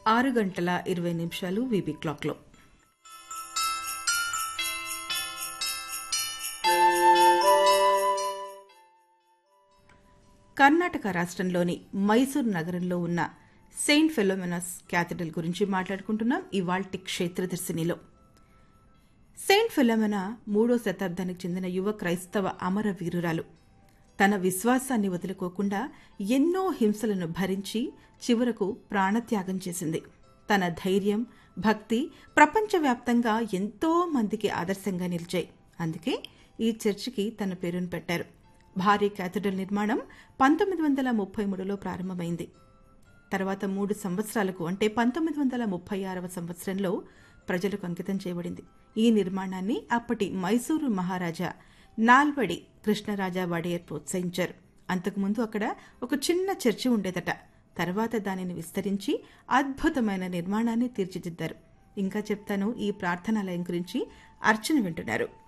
ఆరు గంటల ఇరవై నిమిషాలు వీబీ క్లాక్లో కర్ణాటక రాష్ట్రంలోని మైసూర్ నగరంలో ఉన్న సెయింట్ ఫెలోమెనస్ క్యాథడ్రల్ గురించి మాట్లాడుకుంటున్నాం ఇవాల్టి క్షేత్రదర్శినిలో సెయింట్ ఫిలోమెనా మూడో శతాబ్దానికి చెందిన యువ క్రైస్తవ అమర వీరురాలు తన విశ్వాసాన్ని వదులుకోకుండా ఎన్నో హింసలను భరించి చివరకు ప్రాణత్యాగం చేసింది తన ధైర్యం భక్తి ప్రపంచవ్యాప్తంగా ఎంతో మందికి ఆదర్శంగా నిలిచాయి అందుకే ఈ చర్చికి తన పేరును పెట్టారు భారీ క్యాథడ్రల్ నిర్మాణం పంతొమ్మిది వందల ముప్పై మూడులో ప్రారంభమైంది తర్వాత మూడు సంవత్సరాలకు అంటే పంతొమ్మిది వందల ముప్పై ఆరవ సంవత్సరంలో ప్రజలకు అంకితం చేయబడింది ఈ నిర్మాణాన్ని అప్పటి మైసూరు మహారాజా నాల్వడి కృష్ణరాజా వడేయర్ ప్రోత్సహించారు అంతకుముందు అక్కడ ఒక చిన్న చర్చి ఉండేదట తర్వాత దానిని విస్తరించి అద్భుతమైన నిర్మాణాన్ని తీర్చిదిద్దారు ఇంకా చెప్తాను ఈ ప్రార్థనాలయం గురించి అర్చన వింటున్నారు